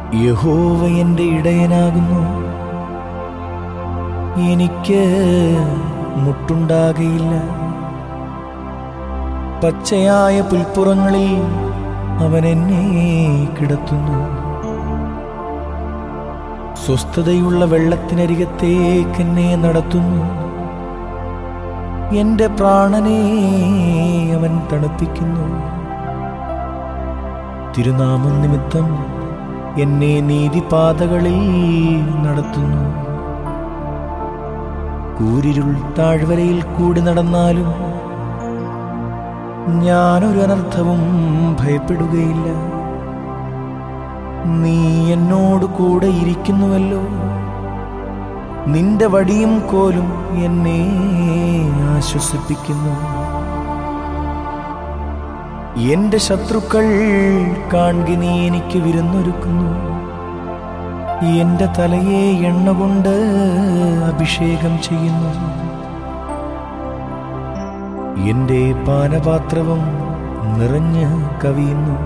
യഹോവ എൻ്റെ ഇടയനാകുന്നു എനിക്ക് മുട്ടുണ്ടാകയില്ല പച്ചയായ പുൽപ്പുറങ്ങളിൽ അവൻ എന്നെ കിടത്തുന്നു സ്വസ്ഥതയുള്ള വെള്ളത്തിനരികത്തേക്ക് എന്നെ നടത്തുന്നു എന്റെ പ്രാണനെ അവൻ തണുപ്പിക്കുന്നു തിരുനാമം നിമിത്തം എന്നെ നീതിപാതകളിൽ നടത്തുന്നു കൂരിരുൾ താഴ്വരയിൽ കൂടി നടന്നാലും ഞാനൊരു അനർത്ഥവും ഭയപ്പെടുകയില്ല നീ എന്നോട് കൂടെ ഇരിക്കുന്നുവല്ലോ നിന്റെ വടിയും കോലും എന്നെ ആശ്വസിപ്പിക്കുന്നു എന്റെ ശത്രുക്കൾ കാൺകി നീ എനിക്ക് വിരുന്നൊരുക്കുന്നു എന്റെ തലയെ എണ്ണ കൊണ്ട് അഭിഷേകം ചെയ്യുന്നു എന്റെ പാനപാത്രവും നിറഞ്ഞ് കവിയുന്നു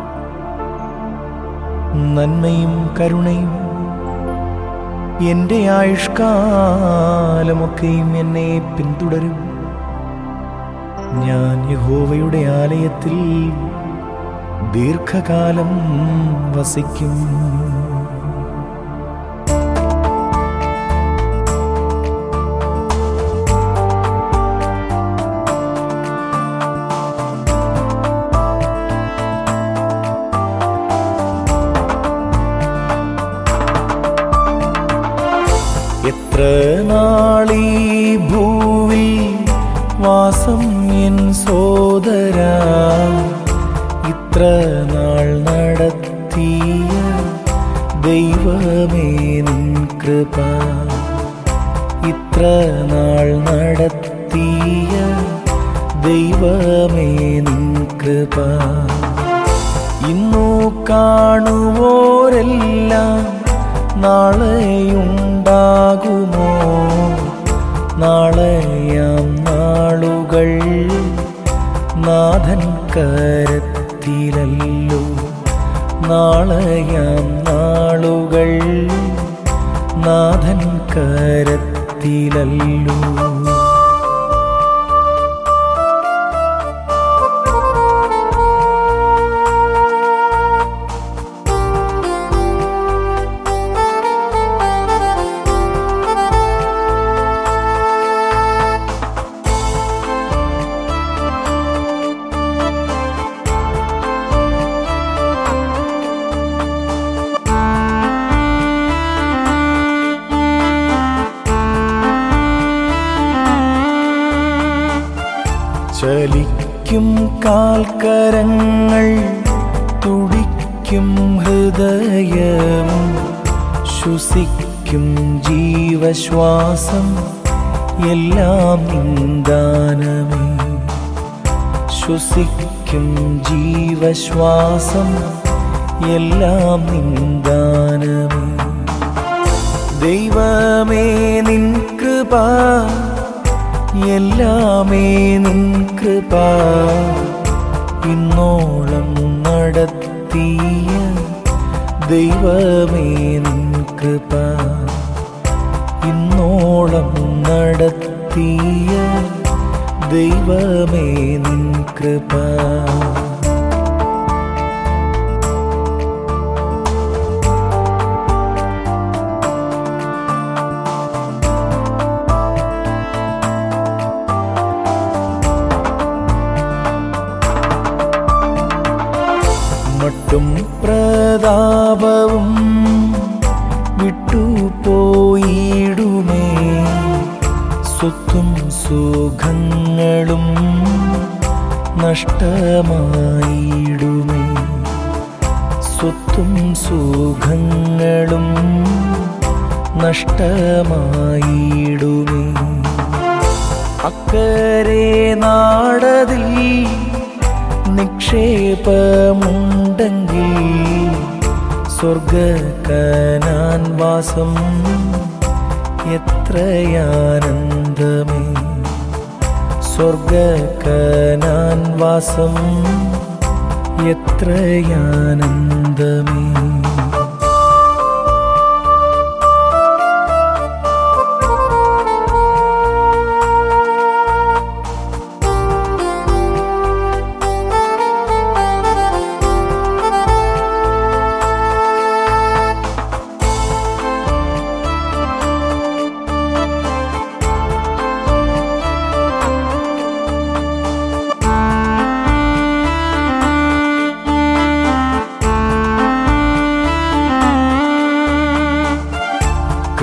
നന്മയും കരുണയും എന്റെ ആയുഷ്കാലമൊക്കെയും എന്നെ പിന്തുടരും ഞാൻ യഹോവയുടെ ആലയത്തിൽ ദീർഘകാലം വസിക്കും എത്ര നാളീ ഭൂവിൽ വാസം എൻ സോദര ഇത്ര നാൾ നടത്തിയ ദൈവമേ നിൻ കൃപ ഇത്ര നാൾ നടത്തിയ ദൈവമേ നിൻ കൃപ ഇന്നു കാണുവോരെല്ലാം നാളെയുണ്ടാകുമോ നാളെയാം നാളുകൾ നാഥൻ കരത്തിലല്ലോ നാളെയാം നാളുകൾ നാഥൻ കരത്തിലല്ലോ ചലിക്കും കാൽക്കരങ്ങൾ തുടിക്കും ഹൃദയവും ശ്വസിക്കും ജീവശ്വാസം എല്ലാം നിന്ദാനമേ ശ്വസിക്കും ജീവശ്വാസം എല്ലാം നിന്ദാനമേ ദൈവമേ നിൻ കൃപ എല്ലാമേ നിൻ കൃപ ഇന്നോളം നടത്തിയ ദൈവമേ നിൻ കൃപ ഇന്നോളം നടത്തിയ ദൈവമേ നിൻ കൃപ മട്ടും പ്രതാപവും വിട്ടുപോയിടുമേ സ്വത്തും സുഖങ്ങളും നഷ്ടമായിടുമേ സ്വത്തും സുഖങ്ങളും നഷ്ടമായിടുമേ അക്കരെ നാടതിൽ നിക്ഷേപമുണ്ടെങ്കിൽ സ്വർഗകനാൻ വാസം എത്രയാനന്ദമേ സ്വർഗകനാൻ വാസം എത്രയാനന്ദമേ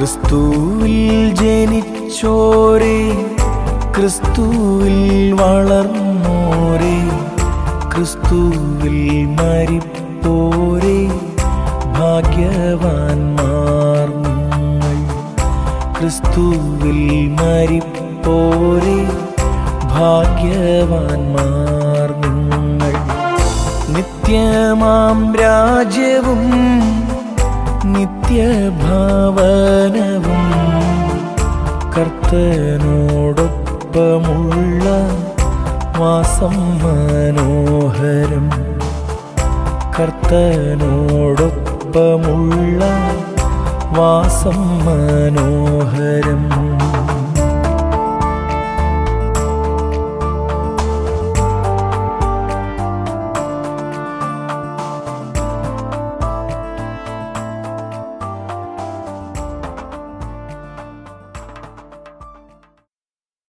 ക്രിസ്തുവിൽ ജനിച്ചോരേ ക്രിസ്തുവിൽ വളർന്നോരേ ക്രിസ്തുവിൽ മരിപ്പോരേ ഭാഗ്യവാന്മാർ നിങ്ങൾ ക്രിസ്തുവിൽ മരിപ്പോരേ ഭാഗ്യവാന്മാർ നിങ്ങൾ നിത്യമാം രാജ്യവും നിത്യഭാവനവും കർത്തനോടൊപ്പമുള്ള വാസം മനോഹരം കർത്തനോടൊപ്പമുള്ള വാസം മനോഹരം